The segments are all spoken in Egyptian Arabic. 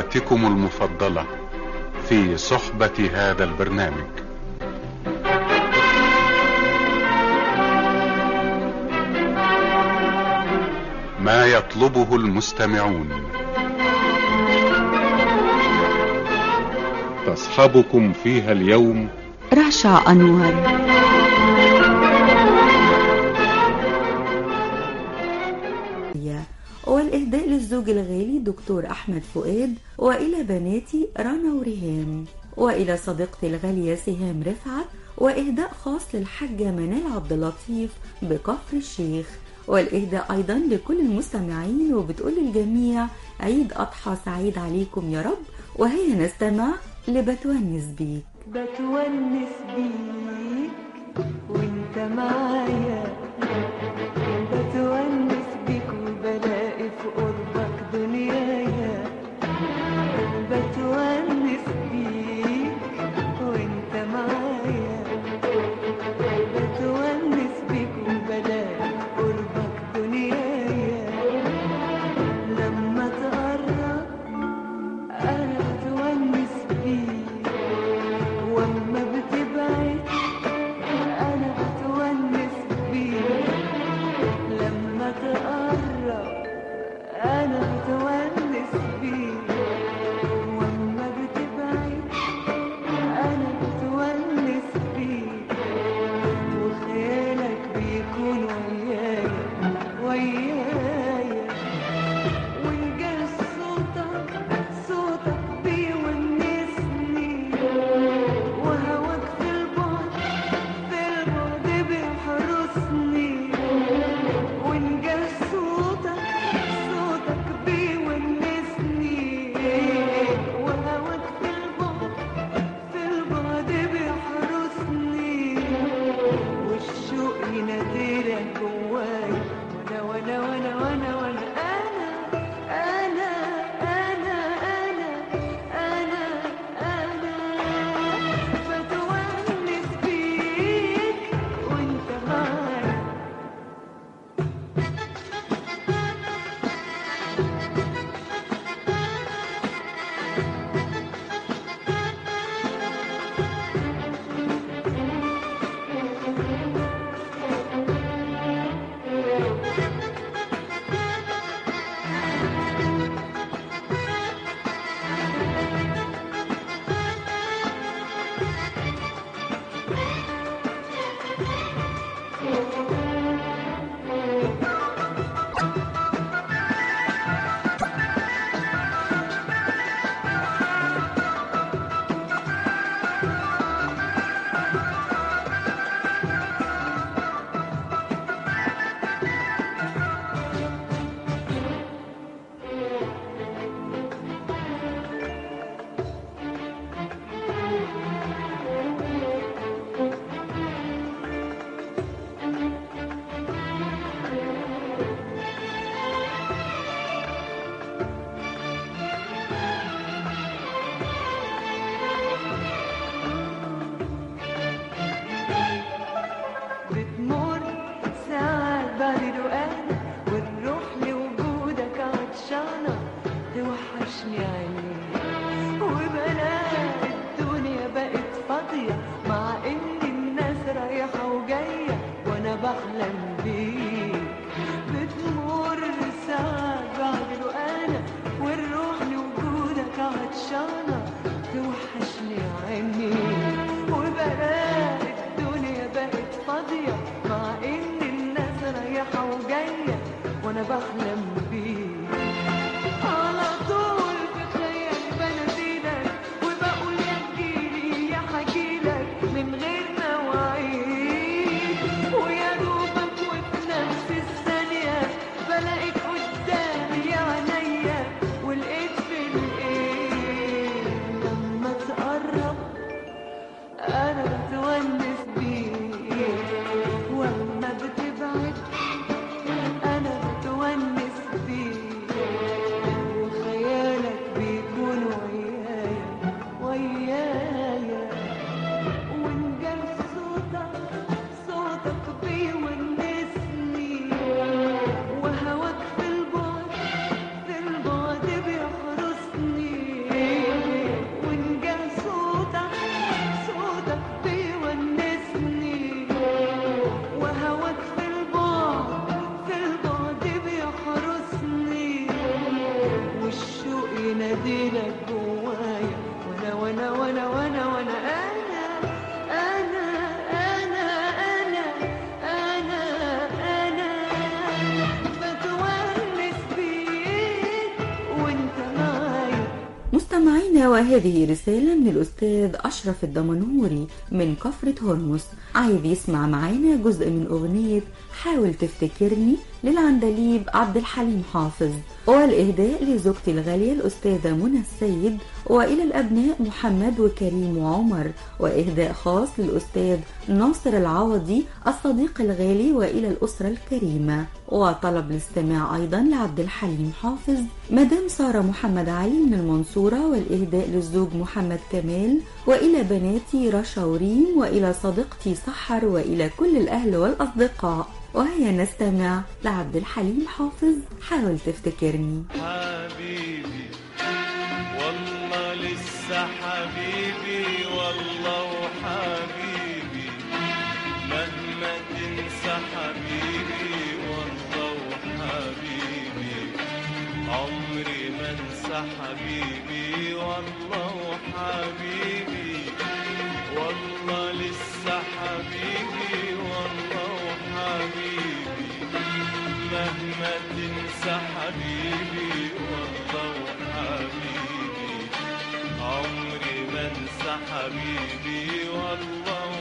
فقراتكم المفضلة في صحبة هذا البرنامج ما يطلبه المستمعون تصحبكم فيها اليوم رشا أنور والإهداء للزوج الغالي دكتور أحمد فؤاد وإلى بناتي رنا وريهام وإلى صديقتي الغالية سهام رفعت وإهداء خاص للحاجة منال عبد اللطيف بكفر الشيخ والإهداء أيضا لكل المستمعين وبتقول للجميع عيد أضحى سعيد عليكم يا رب وهيا نستمع لبتونس بيك بتونس بيك وانت معايا بتونس بيك وبلاقي في قربك دنيايا بتونس بيك وانت معايا بتونس بيك وبلاقي في قربك دنيايا لما تقرب انا بتونس بيك واما بتبعد مستمعينا وهذه رسالة من الأستاذ أشرف الدمنهوري من كفرة هرمس عايز يسمع معانا جزء من أغنية حاول تفتكرني للعندليب عبد الحليم حافظ والإهداء لزوجتي الغالية الأستاذة منى السيد وإلى الأبناء محمد وكريم وعمر وإهداء خاص للأستاذ ناصر العوضي الصديق الغالي وإلى الأسرة الكريمة وطلب الاستماع أيضا لعبد الحليم حافظ مدام سارة محمد علي من المنصورة والإهداء للزوج محمد كمال وإلى بناتي رشا وريم وإلى صديقتي سحر وإلى كل الأهل والأصدقاء وهيا نستمع لعبد الحليم حافظ حاول تفتكرني حبيبي والله لسه حبيبي والله وحبيبي مهما تنسى حبيبي والله وحبيبي عمري ما انسى حبيبي والله وحبيبي والله لسه حبيبي والله وحبيبي مهما تنسى حبيبي والله وحبيبي عمري ما انسى حبيبي والله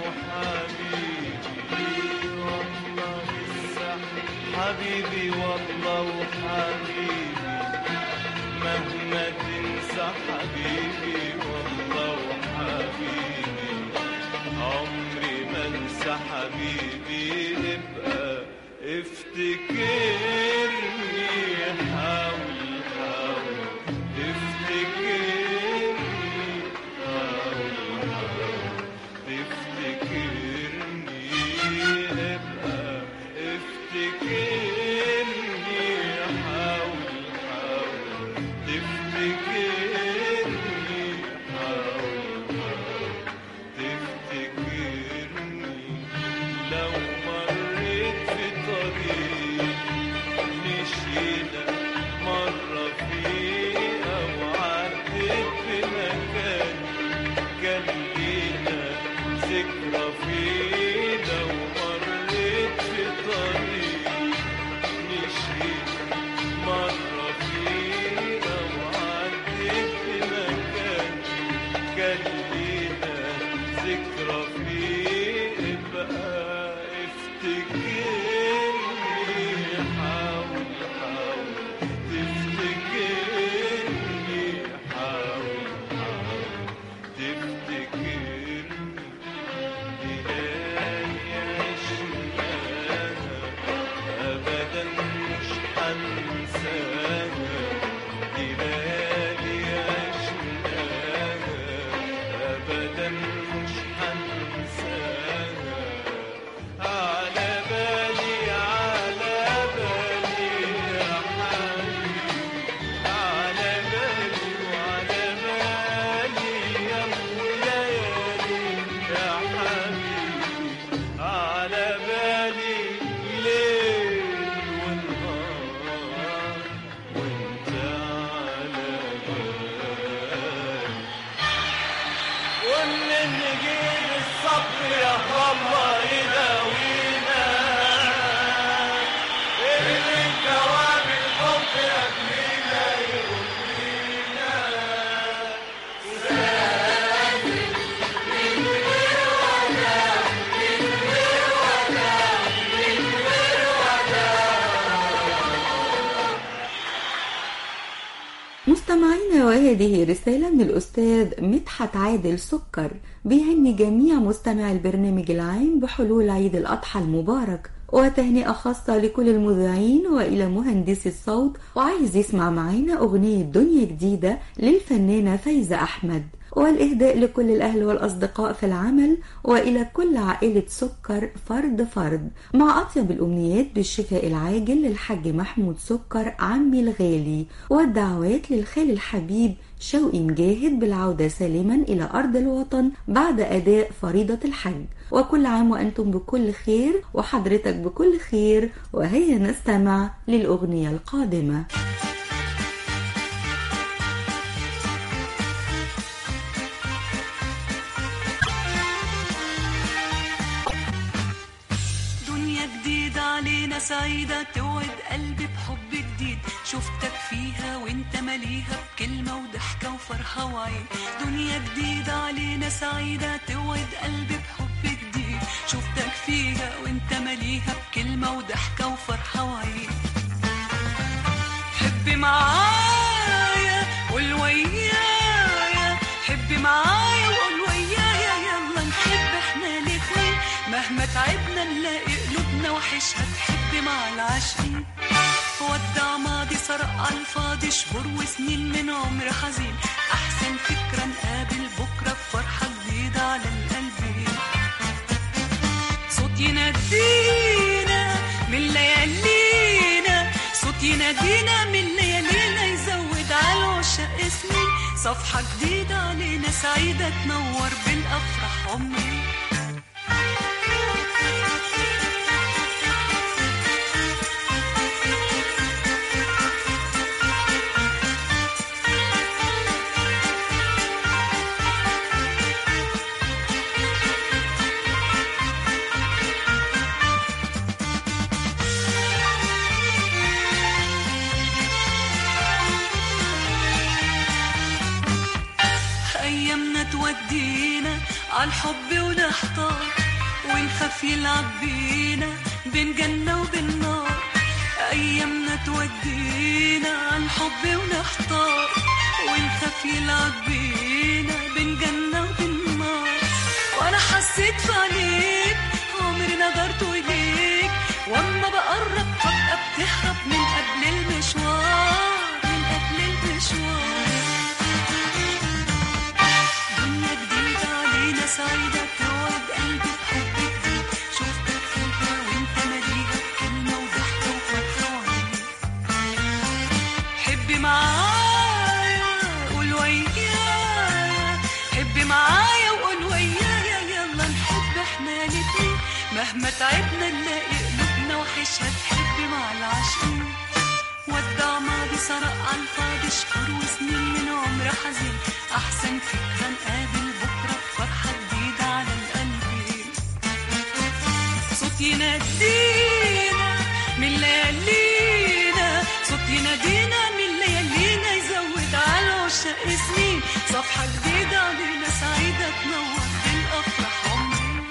وحبيبي والله لسه حبيبي والله وحبيبي مهما تنسى حبيبي والله وحبيبي عمري ما انسى حبيبي ابقى افتكرني حاول حاول تفتكرني حاول حاول تفتكرني ابقى افتكرني حاول حاول تفتكرني حاول حاول تفتكرني لو مريت في طريق مشينا مرة فيه أو عديت في مكان كان لينا ذكرى فيه لو مريت في طريق مشينا مرة فيه أو عديت في مكان كان لينا ذكرى فيه بقى افتكرني حاول حاول تفتكرني حاول حاول تفتكرني ليالي عشناها أبدا مش هنساها ليالي عشناها أبدا مش هنساها على بالي على بالي يا حبيبي على بالي وعلى بالي يا ليالي يا حبيبي على بالي ليل ونهار وانت على بالي ومن نجيب الصبر يا الله يداوينا اللي جواب الحب يكفينا يغنينا مستمعينا وهذه رسالة من الأستاذ مدحت عادل سكر بيهني جميع مستمعي البرنامج العام بحلول عيد الأضحى المبارك وتهنئة خاصة لكل المذيعين وإلى مهندسي الصوت وعايز يسمع معانا أغنية دنيا جديدة للفنانة فايزة أحمد والإهداء لكل الأهل والأصدقاء في العمل وإلى كل عائلة سكر فرد فرد مع أطيب الأمنيات بالشفاء العاجل للحاج محمود سكر عمي الغالي والدعوات للخال الحبيب شوقي مجاهد بالعودة سالما إلى أرض الوطن بعد أداء فريضة الحج وكل عام وأنتم بكل خير وحضرتك بكل خير وهيا نستمع للأغنية القادمة دنيا جديدة علينا سعيدة توعد قلبي بحب جديد شفتك فيها وانت مليها بكلمة وضحكة وفرحة وعين دنيا جديدة علينا سعيدة توعد قلبي بحب جديد شفتك فيها وانت مليها بكلمة وضحكة وفرحة وعين حبي معايا قول ويايا حبي معايا وقول ويايا يلا نحب احنا الاتنين مهما تعبنا نلاقي قلوبنا وحشها تحب مع العاشقين ودع ماضي سرق على الفاضي شهور وسنين من عمر حزين احسن فكرة نقابل بكرة بفرحة جديدة على القلبين صوت ينادينا من ليالينا صوت ينادينا من ليالينا يزود على العشاق سنين صفحة جديدة علينا سعيدة تنور بالأفراح عمري أيامنا تودينا عالحب ونحتار ونخاف يلعب بينا بين جنة وبين نار أيامنا تودينا عالحب ونحتار ونخاف يلعب بينا بين جنة وبين نار وأنا حسيت في عينيك عمري نظرت إليك وأما بقرب فجأة بتهرب من قبل المشوار من قبل المشوار دنيا جديدة علينا سعيدة توعد قلبي بحب جديد شفتك فيها وانت مليها بكلمة وضحكة وفرحة وعين حبي معايا قول ويايا حبي معايا وقول ويايا يلا نحب احنا الاتنين مهما تعبنا نلاقي قلوبنا وحشها تحب مع العاشقين ودع ماضي سرق على الفاضي شهور وسنين من عمر حزين احسن فكره نقابل بكره بفرحه جديده على القلبين صوت ينادينا من ليالينا صوت ينادينا من ليالينا يزود على العشاق سنين صفحه جديده علينا سعيده تنور بالافراح عمري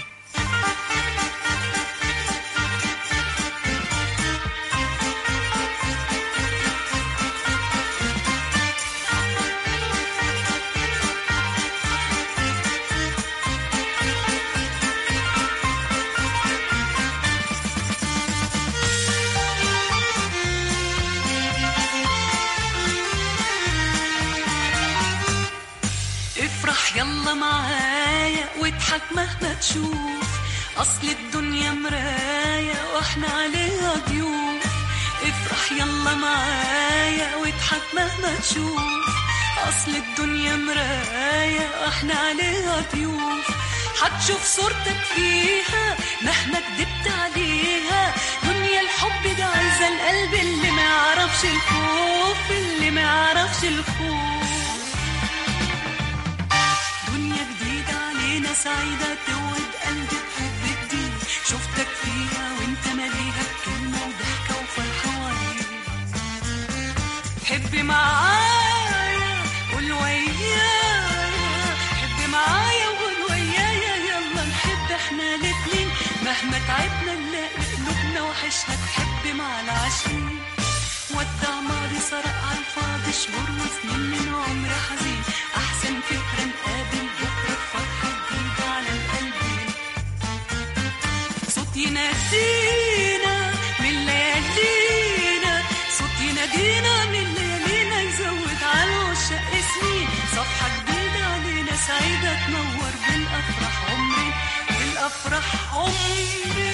افرح يلا معايا واضحك مهما تشوف اصل الدنيا مراية واحنا عليها ضيوف افرح يلا معايا واضحك مهما تشوف اصل الدنيا مراية واحنا عليها ضيوف هتشوف صورتك فيها مهما كدبت عليها دنيا الحب ده عايزة القلب اللي ما يعرفش الخوف اللي ما يعرفش الخوف دنيا جديدة علينا سعيدة توعد قلبي بحب جديد شفتك فيها وانت مليها بكلمة وضحكة وفرحة وعين حبي معايا قول ويايا حبي معايا وقول ويايا يلا نحب احنا الاتنين مهما تعبنا نلاقي قلوبنا وحشها تحب مع العاشقين ودع ماضي سرق على الفاضي شهور وسنين من عمر حزين احسن فكره نقابل بكره بفرحه جديده على القلبين صوت ينادينا من ليالينا صوت ينادينا من ليالينا يزود على العشاق سنين صفحه جديده علينا سعيده تنور بالافراح عمري بالافراح عمري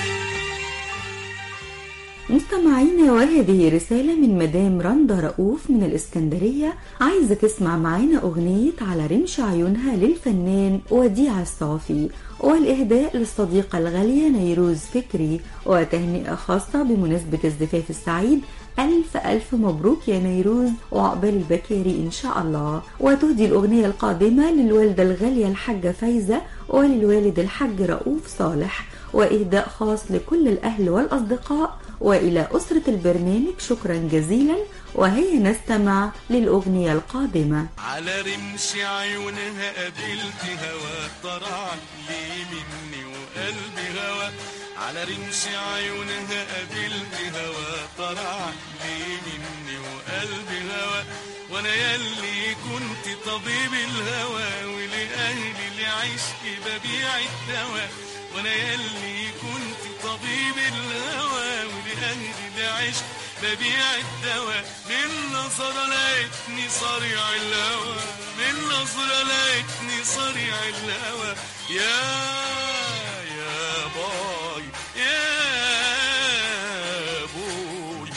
مستمعينا وهذه رسالة من مدام رندا رؤوف من الإسكندرية عايزة تسمع معانا أغنية على رمش عيونها للفنان وديع الصافي والإهداء للصديقة الغالية نيروز فكري وتهنئة خاصة بمناسبة الزفاف السعيد ألف ألف مبروك يا نيروز وعقبال البكاري إن شاء الله وتهدي الأغنية القادمة للوالدة الغالية الحاجة فايزة وللوالد الحاج رؤوف صالح وإهداء خاص لكل الأهل والأصدقاء وإلى أسرة البرنامج شكرا جزيلا وهيا نستمع للأغنية القادمة على رمش عيونها قابلت هوا طرع لي مني وقلبي هوا على رمش عيونها قابلت هوا طرع لي مني وقلبي هوا وانا يلي كنت طبيب الهوى ولأهلي لعشقي ببيع الدواء وانا يلي كنت طبيب الهوى ولأهلي لعشق ببيع الدواء من نظرة لقيتني صريع الهوى من نظرة لقيتني صريع الهوى يا يا باي يا بوي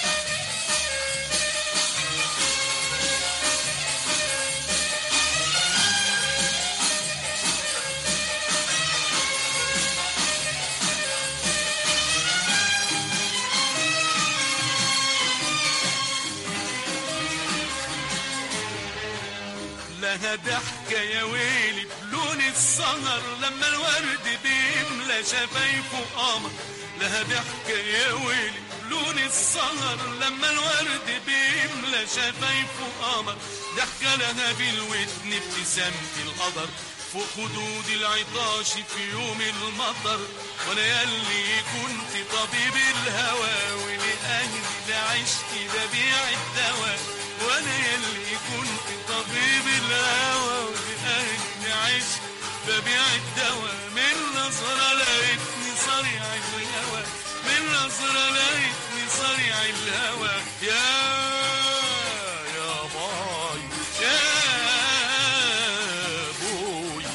لها ضحكة يا ويلي بلون السهر لما الورد بيملى شفايفه قمر لها ضحكة يا ويلي بلون السهر لما الورد بيملى شفايفه قمر ضحكة لها بالودن ابتسامة القدر فوق خدود العطاش في يوم المطر وانا يلي كنت طبيب الهوى ولأهلي لعشقي ببيع الدواء وانا يلي كنت طبيب الهوى ولأهلي لعشقي ببيع الدواء من نظرة لقيتني صريع الهوى من نظرة لقيتني صريع الهوى يا يا باي يا بوي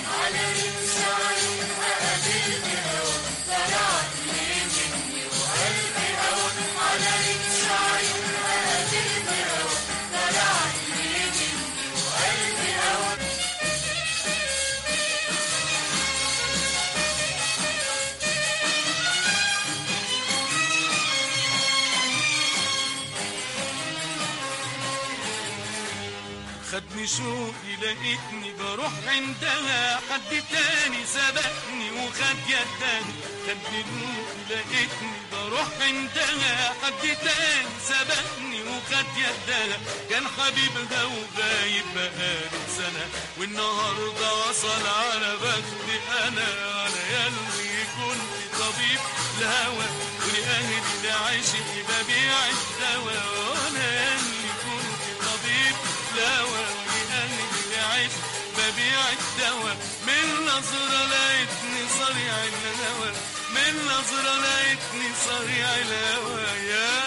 خدني شوقي لقيتني بروح عندها حد تاني سبقني وخد يدها خدني شوقي لقيتني بروح عندها حد تاني سبقني وخد يدها كان حبيبها وغايب بقاله سنة والنهاردة وصل على بختي أنا أنا يلي كنت طبيب الهوى ولأهلي لعشقي ببيع الدواء وأنا يلي كنت طبيب الهوى ولأهلي لعشقي ببيع الدواء من نظرة لقيتني صريع الهوى من نظرة لقيتني صريع الهوى يا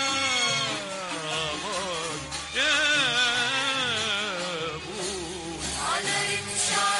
باي يا بوي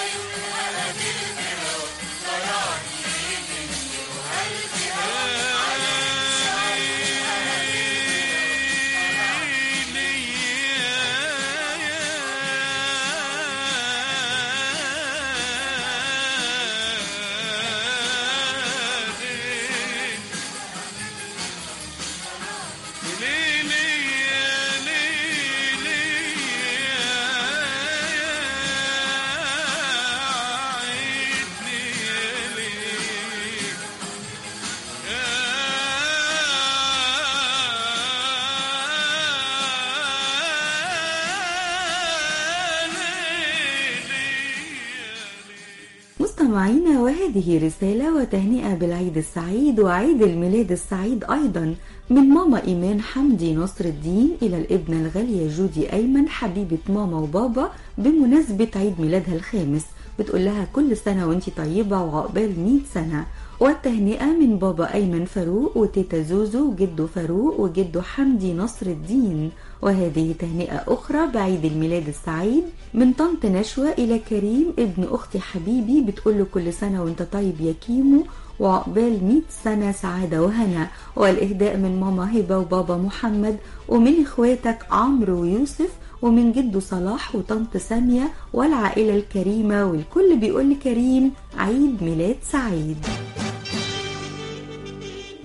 مستمعينا وهذه رسالة وتهنئة بالعيد السعيد وعيد الميلاد السعيد أيضا من ماما إيمان حمدي نصر الدين إلى الابنة الغالية جودي أيمن حبيبة ماما وبابا بمناسبة عيد ميلادها الخامس بتقول لها كل سنة وانتي طيبة وعقبال 100 سنة والتهنئة من بابا أيمن فاروق وتيتا زوزو وجده فاروق وجده حمدي نصر الدين وهذه تهنئة أخرى بعيد الميلاد السعيد من طنط نشوى إلى كريم ابن أختي حبيبي بتقول له كل سنة وانت طيب يا كيمو وعقبال 100 سنة سعادة وهنا والإهداء من ماما هبة وبابا محمد ومن إخواتك عمرو ويوسف ومن جده صلاح وطنط سامية والعائلة الكريمة والكل بيقول لكريم عيد ميلاد سعيد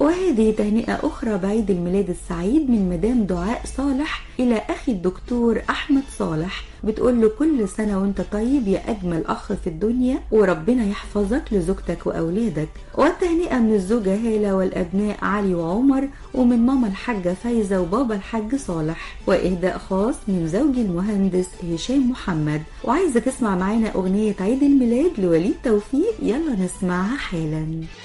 وهذه تهنئة أخرى بعيد الميلاد السعيد من مدام دعاء صالح إلى أخي الدكتور أحمد صالح بتقول له كل سنة وانت طيب يا أجمل أخ في الدنيا وربنا يحفظك لزوجتك وأولادك والتهنئة من الزوجة هالة والأبناء علي وعمر ومن ماما الحاجة فايزة وبابا الحاج صالح وإهداء خاص من زوجي المهندس هشام محمد وعايزة تسمع معانا أغنية عيد الميلاد لوليد توفيق يلا نسمعها حالا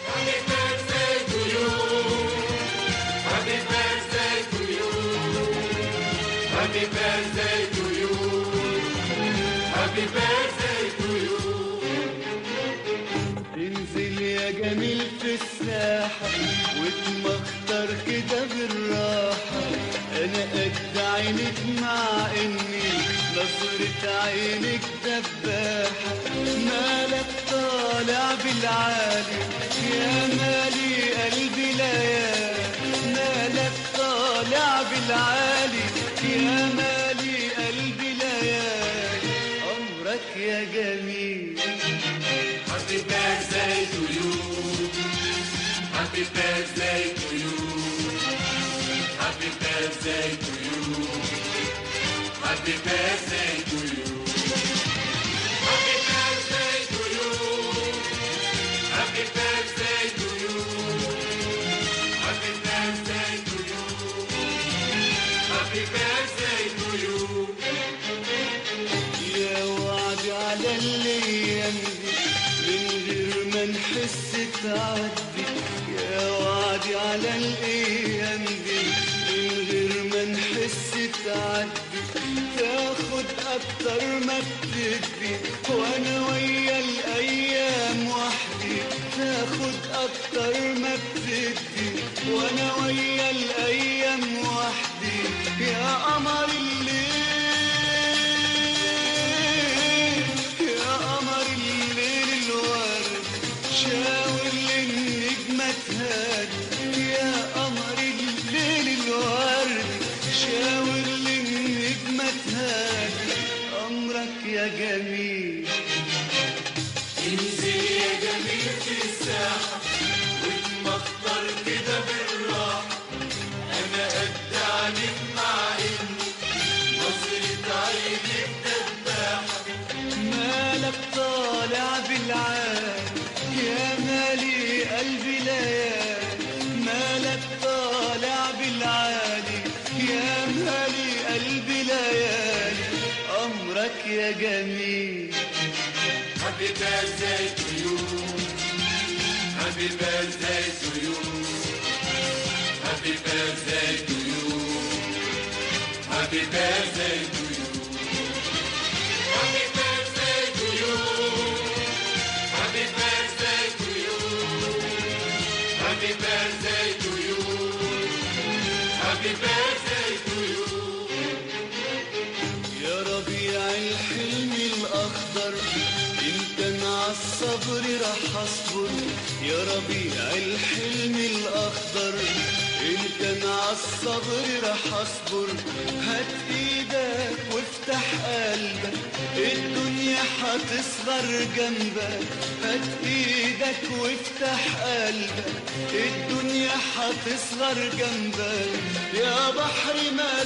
انزل يا جميل في الساحة واتمخطر كده بالراحة انا قد عينك مع اني نظرة عينك دباحة مالك طالع بالعالي يا مالي قلبي ليالي مالك طالع بالعالي يا مالي قلبي ليالي عمرك يا جميل Happy birthday to you. Happy birthday to you. Happy birthday to you. Happy birthday to you. Happy birthday to you. Happy birthday to you. Happy birthday to you. Happy birthday to you. يا وعد على الايام دي من غير ما نحس تعدي يا وعد على الايام دي من غير ما نحس تعدي تاخد اكتر ما بتدي وانا ويا الايام وحدي تاخد اكتر ما بتدي وانا ويا الايام وحدي يا قمر الليل يا قمر الليل الورد شاور للنجمة تهدي يا قمر الليل الورد شاور للنجمة تهدي أمرك يا جميل انزل يا جميل في الساحة واتمخطر كده بالراحة أنا قد عليك مع إني نظرة عينك دباحة مالك طالع بالعال يا مالي قلبي ليالي مالك طالع بالعالي يا مالي قلبي ليالي أمرك يا جميل Happy birthday to you Happy birthday to you Happy birthday to you Happy birthday to you Happy birthday to you Happy birthday to you Happy birthday to you Happy birthday to you يا ربيع الحلم الأخضر انت مع الصبر راح اصبر يا ربيع الحلم الأخضر انت مع الصبر راح اصبر هات ايدك وافتح قلبك الدنيا هتصغر جنبك هات ايدك وافتح قلبك الدنيا هتصغر جنبك يا بحر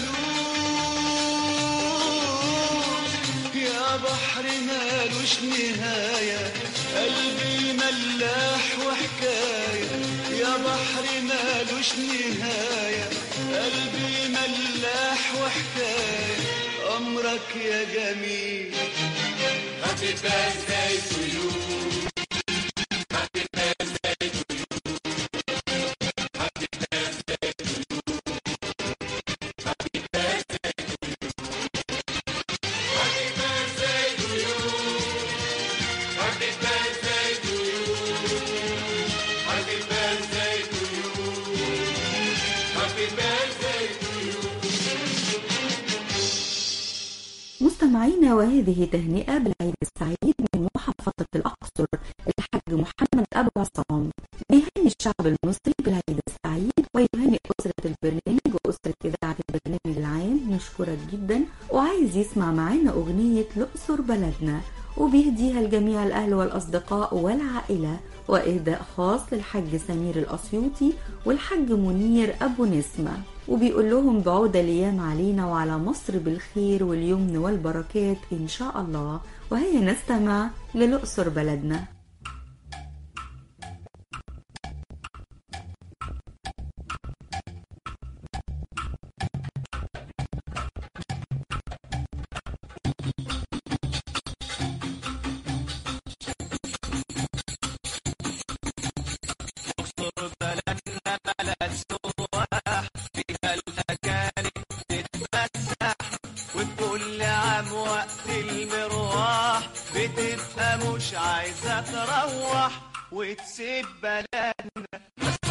مالوش يا بحر مالوش نهاية قلبي ملاح وحكاية يا بحر مالوش نهاية قلبي ملاح وحكاية أمرك يا جميل Happy birthday to you Happy birthday to you Happy birthday to you Happy birthday to you Happy birthday to you Happy birthday to you Happy birthday to you Happy birthday to you مستمعينا وهذه تهنئة بالعيد السعيد من محافظة الأقصر الحاج محمد أبو عصام بيهني الشعب المصري بالعيد السعيد ويهنئ أسرة البرنامج وأسرة إذاعة البرنامج العام نشكرك جدا وعايز يسمع معانا أغنية الأقصر بلدنا وبيهديها لجميع الأهل والأصدقاء والعائلة وإهداء خاص للحاج سمير الأسيوطي والحاج منير أبو نسمة وبيقول لهم بعود الأيام علينا وعلى مصر بالخير واليمن والبركات إن شاء الله وهيا نستمع للأقصر بلدنا وكل عام وقت المروح بتبقى مش عايزة تروح وتسيب بلدنا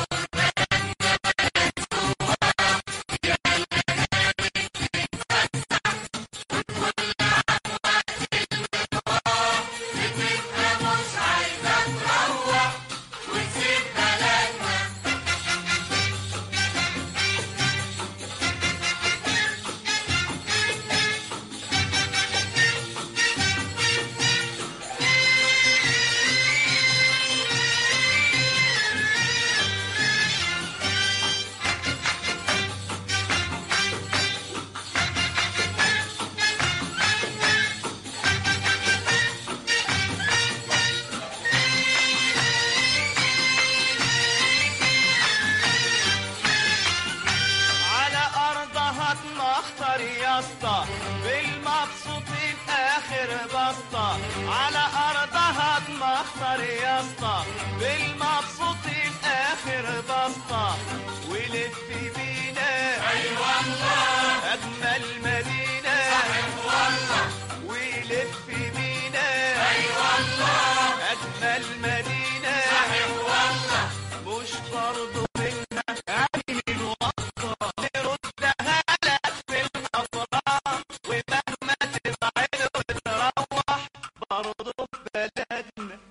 على أرضها تمخطر يا اسطى بالمبسوطين آخر بسطة على أرضها تمخطر يا اسطى بالمبسوطين آخر بسطة ولف بينا أي والله أجمل مدينة صحيح والله ولف بينا أي والله أجمل مدينة صحيح والله مش برضو منا عين الوطة نردها لك في الأفراح ومهما تبعد وتروح برضو في بلدنا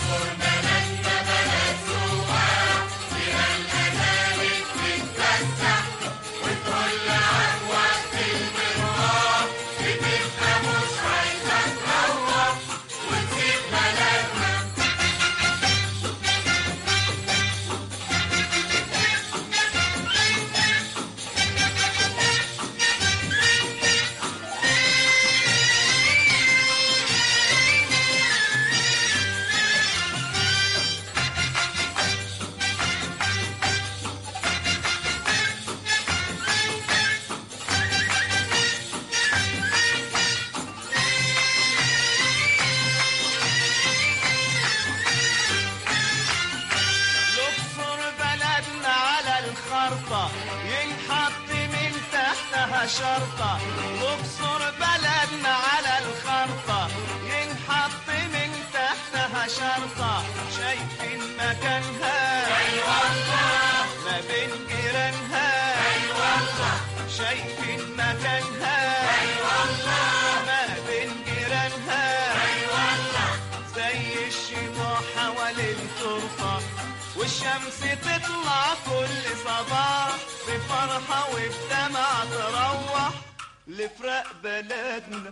الأقصر بلدنا على الخرطة ينحط من تحتها شرطة الأقصر بلدنا على الخرطة ينحط من تحتها شرطة شايفين مكانها أي والله ما بين جيرانها أي والله شايفين مكانها أي والله ما بين جيرانها أي والله زي الشموع حوالين الترفة والشمس تطلع كل صباح بفرحة وبدمع تروح لفرق بلدنا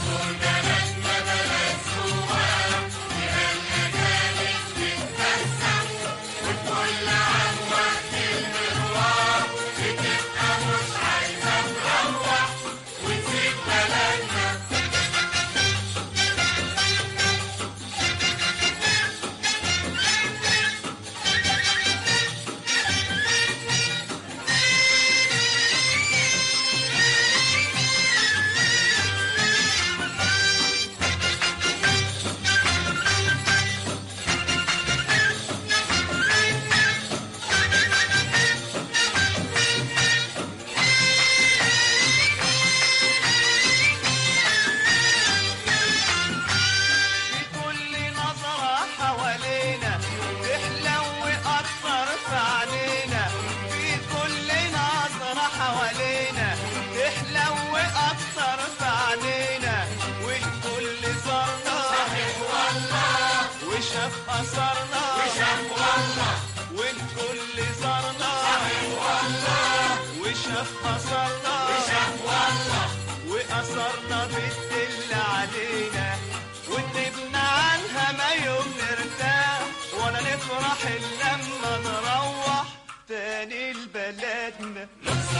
في كل نظرة حوالينا تحلو وأكثر في علينا في كل نظرة حوالينا تحلو وأكثر في علينا والكل زارنا صحيح والله وشاف أثرنا وشاف والله والكل زارنا صحيح والله وشاف أثرنا وشاف والله وأثرنا بتدل علينا وتبنى عنها ما يوم نرتاح ولا نفرح نرتحل لما نروح تاني لبلدنا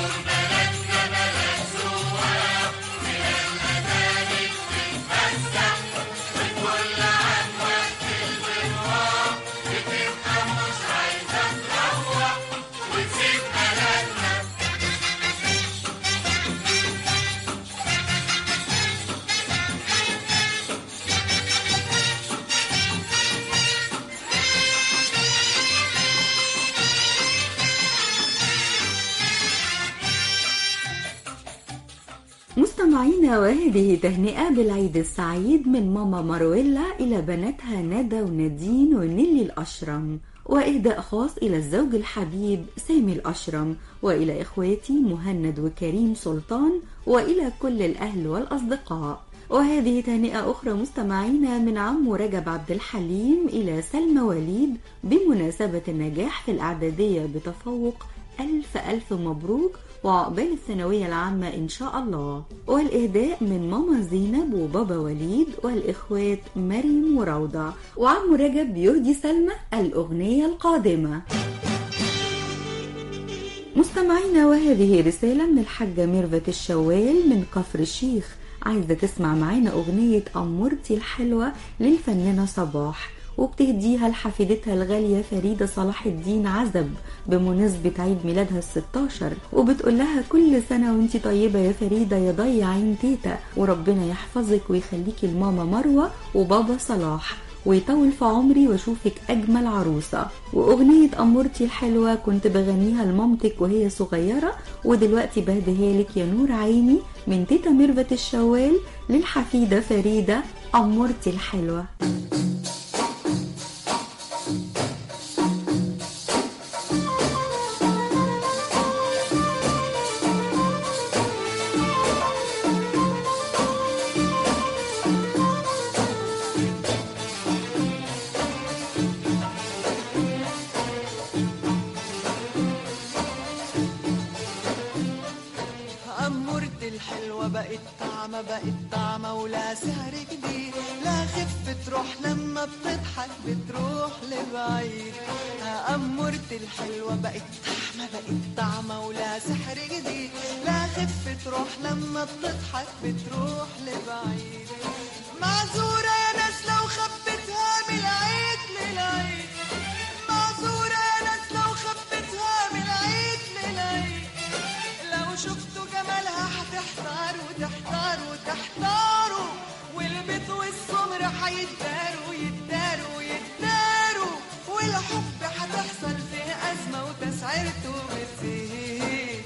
مستمعينا وهذه تهنئة بالعيد السعيد من ماما مارويلا إلى بناتها ندى ونادين ونيلي الأشرم وإهداء خاص إلى الزوج الحبيب سامي الأشرم وإلى إخواتي مهند وكريم سلطان وإلى كل الأهل والأصدقاء وهذه تهنئة أخرى مستمعينا من عمو رجب عبد الحليم إلى سلمى وليد بمناسبة النجاح في الإعدادية بتفوق ألف ألف مبروك وعقبال الثانوية العامة إن شاء الله والإهداء من ماما زينب وبابا وليد والإخوات مريم وروضة وعم رجب يهدي سلمى الأغنية القادمة مستمعينا وهذه رسالة من الحاجة ميرفت الشوال من كفر الشيخ عايزة تسمع معانا أغنية أمورتي الحلوة للفنانة صباح وبتهديها لحفيدتها الغالية فريدة صلاح الدين عزب بمناسبة عيد ميلادها الستاشر وبتقول لها كل سنة وانتي طيبة يا فريدة يا ضي عين تيتا وربنا يحفظك ويخليكي لماما مروة وبابا صلاح ويطول في عمري واشوفك اجمل عروسه واغنيه امورتي الحلوه كنت بغنيها لمامتك وهي صغيره ودلوقتي بهديها لك يا نور عيني من تيتا ميرفت الشوال للحفيده فريده امورتي الحلوه أمورت الحلوة بقت طعمة بقت طعمة ولا سعر جديد لا خف تروح لما بتضحك بتروح لبعيد أمورت الحلوة بقت طعمة بقت طعمة ولا سحر جديد لا خف تروح لما بتضحك بتروح لبعيد معذورة يا ناس لو خبتها من العيد للعيد معذورة يا ناس لو خبتها من العيد للعيد لو شفتوا جمالها هتحتاروا تحتاروا تحتاروا والبيت والسمر هيتداروا يتداروا يتداروا والحب هتحصل فيه أزمة وتسعيرته بتزيد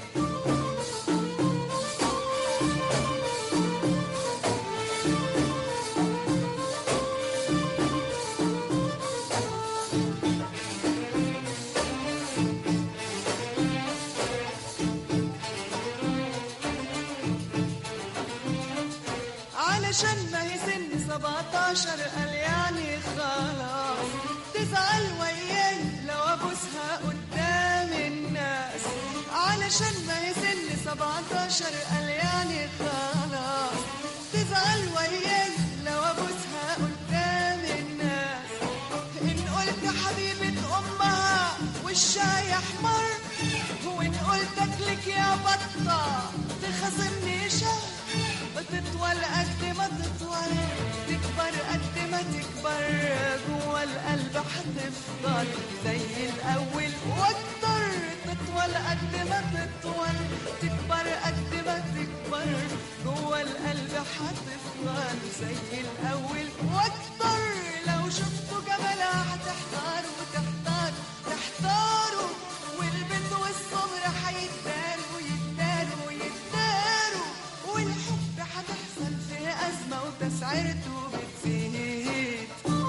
علشان ما هي سن 17 قال يعني خلاص تزعل وياي لو ابوسها قدام الناس علشان ما هي سن 17 قال يعني خلاص تزعل وياي لو ابوسها قدام الناس ان قلت حبيبة امها وشها يحمر وان قلت اكلك يا بطة تخاصمني شهر بتطول قد ما تطول تكبر قد ما تكبر جوا القلب هتفضل زي الاول واكتر تطول قد ما تطول تكبر قد ما تكبر جوا القلب هتفضل زي الاول واكتر لو شفتوا جمالها هتحتاروا تحتاروا تحتاروا والبنت والصبر هيتداروا يتداروا يتداروا والحب هتحصل فيه أزمة وتسعيرته بتزيد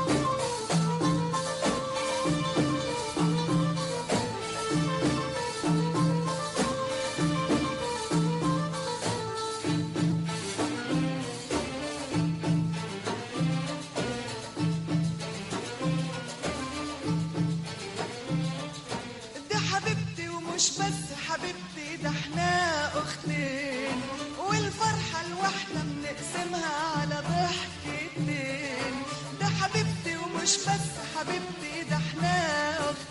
دي حبيبتي ومش بس حبيبتي ده احنا اختين والفرحة الواحدة بنقسمها على ضحكتين ده حبيبتي ومش بس حبيبتي ده احنا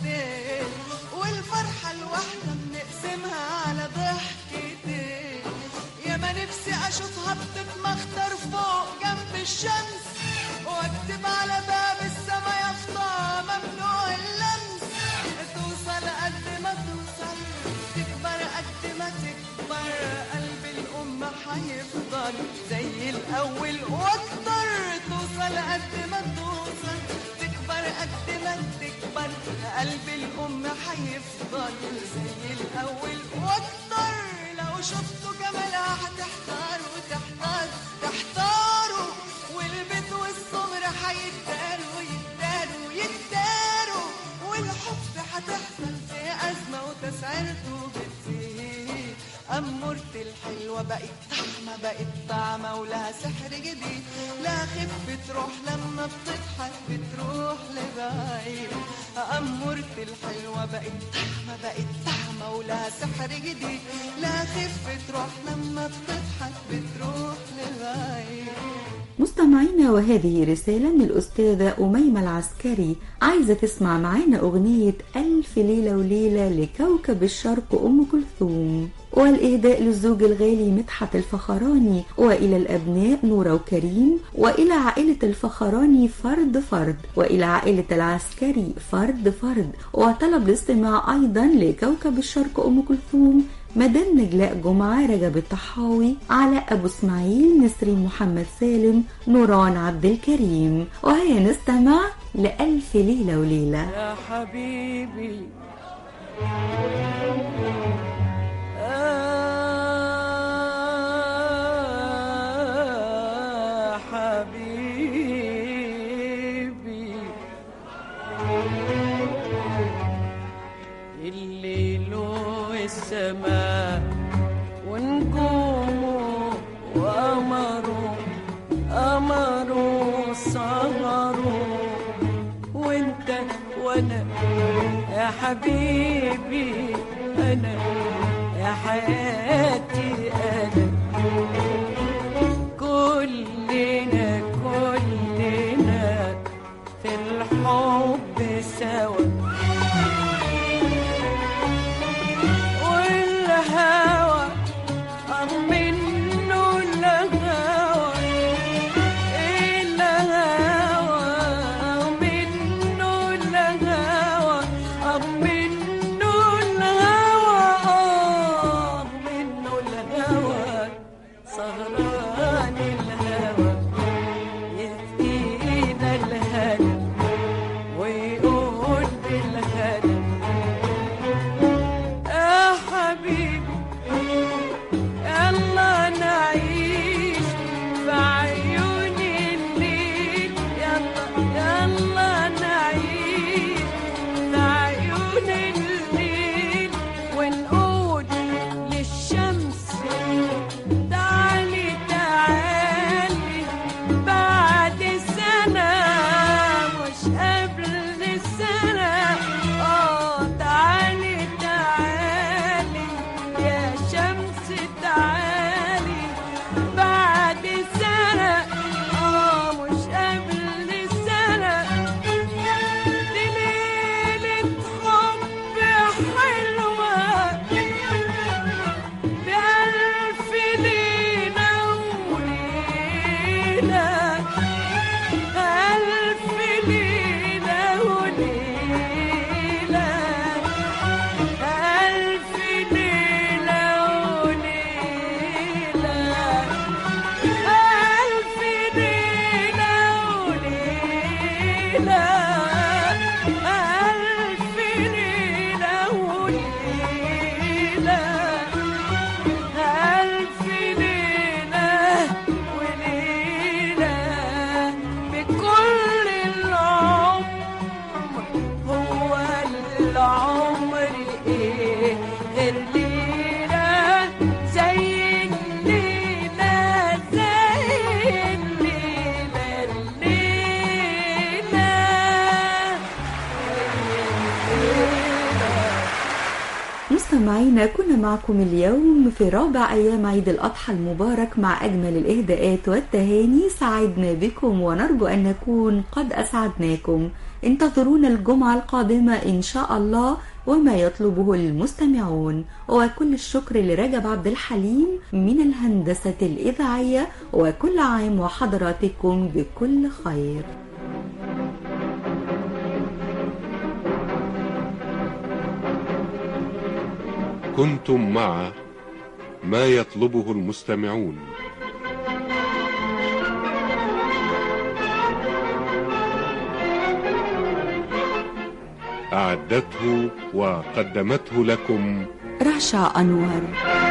اختين والفرحة الواحدة بنقسمها على ضحكتين يا ما نفسي اشوفها بتتمخطر فوق جنب الشمس واكتب على باب السما يافطة ممنوع اللمس توصل قد ما توصل تكبر قد ما تكبر قلب الأم هيفضل زي الأول وأكتر توصل قد ما توصل تكبر قد ما تكبر قلب الأم هيفضل زي الأول وأكتر لو شفتوا جمالها هتحتاروا تحتار تحتاروا والبيت والصغر هيتداروا يتداروا يتداروا والحب هتحصل في أزمة وتسعيرته بتزيد أمورتي الحلوة بقت طعمة بقت طعمة ولها سحر جديد لا خف بتروح لما بتضحك بتروح لبعيد أمورتي الحلوة بقت طعمة بقت طعمة ولها سحر جديد لا خف تروح لما بتضحك بتروح لبعيد مستمعينا وهذه رسالة من الأستاذة أميمة العسكري عايزة تسمع معانا أغنية ألف ليلة وليلة لكوكب الشرق أم كلثوم والإهداء للزوج الغالي مدحت الفخراني وإلى الأبناء نورة وكريم وإلى عائلة الفخراني فرد فرد وإلى عائلة العسكري فرد فرد وطلب الاستماع أيضا لكوكب الشرق أم كلثوم مدام نجلاء جمعة رجب الطحاوي على أبو إسماعيل نسرين محمد سالم نوران عبد الكريم وهيا نستمع لألف ليلة وليلة يا حبيبي آه حبيبي الليل والسماء ونجومه وقمره قمره صغره وانت وانا يا حبيبي انا يا حياتي انا كلنا كلنا في الحب سوا والهوى منه الهوى الهوى منه الهوى منه الهوى منه الهوى سهران الهوى يسقينا الهنا ويقول بالهنا يا حبيبي يلا نعيش في عيون الليل يلا يلا نعيش في عيون الليل ونقول للشمس تعالي تعالي بعد سنة مش قبل سنة اه تعالي تعالي يا شمس تعالي بعد سنة اه مش قبل سنة دي ليلة حب حلوة بألف ليلة وليلة ألف ليلة وليلة ألف ليلة وليلة ألف ليلة وليلة ألف ليلة وليلة ألف ليلة وليلة بكل العمر هو العمر إيه غير ليلة زي الليلة زي الليلة الليلة مستمعينا كنا معكم اليوم في رابع أيام عيد الأضحى المبارك مع أجمل الإهداءات والتهاني سعدنا بكم ونرجو أن نكون قد أسعدناكم انتظرونا الجمعة القادمة إن شاء الله وما يطلبه المستمعون وكل الشكر لرجب عبد الحليم من الهندسة الإذاعية وكل عام وحضراتكم بكل خير كنتم مع ما يطلبه المستمعون أعدته وقدمته لكم رشا أنور